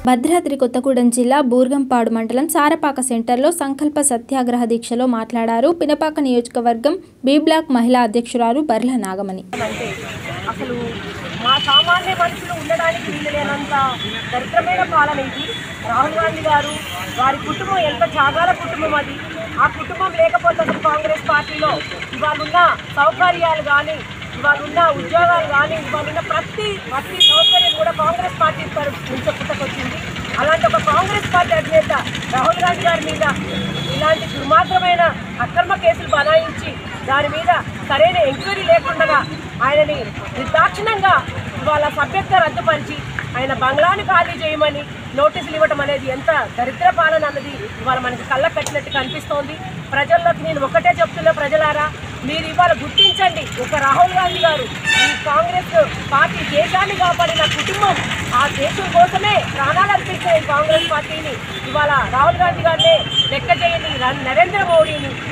భద్రాద్రి కొత్తగూడెం జిల్లా బూర్గంపాడు మండలం సారపాక సెంటర్లో సంకల్ప సత్యాగ్రహ దీక్షలో మాట్లాడారు పినపాక నియోజకవర్గం బి బ్లాక్ మహిళా అధ్యక్షురాలు బర్ల నాగమణి అంటే అసలు మా సామాన్య మనుషులు ఉండడానికి వీలు లేనంత దరిద్రమైన పాలన ఇది రాహుల్ గాంధీ గారు వారి కుటుంబం ఎంత త్యాగాల కుటుంబం అది ఆ కుటుంబం లేకపోతే అసలు కాంగ్రెస్ పార్టీలో ఇవాళ ఉన్న సౌకర్యాలు కానీ ఇవాళ ఉన్న ఉద్యోగాలు కానీ ఇవాళ ఉన్న ప్రతి ప్రతి సౌకర్యం కూడా కాంగ్రెస్ పార్టీ తరఫు నుంచి పుట్టకొచ్చింది అలాంటి ఒక కాంగ్రెస్ పార్టీ అధినేత రాహుల్ గాంధీ గారి మీద ఇలాంటి దుర్మార్గమైన అక్రమ కేసులు బనాయించి దాని మీద సరైన ఎంక్వైరీ లేకుండా ఆయనని నిర్దాక్షిణంగా ఇవాళ సభ్యత్వ రద్దుపరిచి ఆయన బంగ్లాని ఖాళీ చేయమని నోటీసులు ఇవ్వటం అనేది ఎంత దరిద్ర పాలన అన్నది ఇవాళ మనకి కళ్ళ కట్టినట్టు కనిపిస్తోంది ప్రజల్లోకి నేను ఒకటే చెప్తున్నా ప్రజలారా మీరు ఇవాళ గుర్తించండి ఒక రాహుల్ గాంధీ గారు ఈ కాంగ్రెస్ పార్టీ దేశాన్ని కాపాడిన కుటుంబం ఆ దేశం కోసమే ప్రాణాలు అర్పించే ఈ కాంగ్రెస్ పార్టీని ఇవాళ రాహుల్ గాంధీ గారిని లెక్క చేయని ర- నరేంద్ర మోడీని